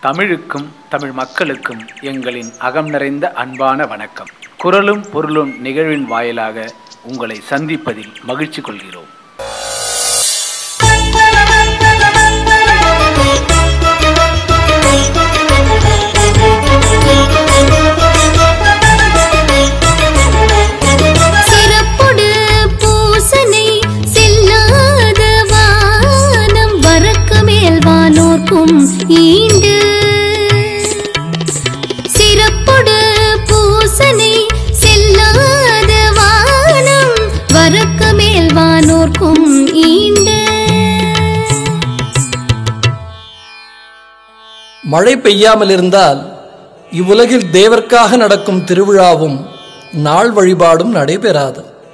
தமிழுக்கும் தமிழ் மக்களுக்கும் எங்களின் அகம் நிறைந்த அன்பான வணக்கம் குரலும் பொருளும் நிகழ்வின் வாயிலாக உங்களை சந்திப்பதில் மகிழ்ச்சி கொள்கிறோம் சிறப்பொடு பூசனை செல்லாத வானம் வரக்கு மேல் வானோர்க்கும் ஈண்டு சிறப்பொடு பூசனை செல்லாத வானம் வரக்கு மேல் வானோர்க்கும் ஈண்டு மழை பெய்யாமல் இருந்தால் இவ்வுலகில் தேவர்க்காக நடக்கும் திருவிழாவும் நாள் வழிபாடும் நடைபெறாது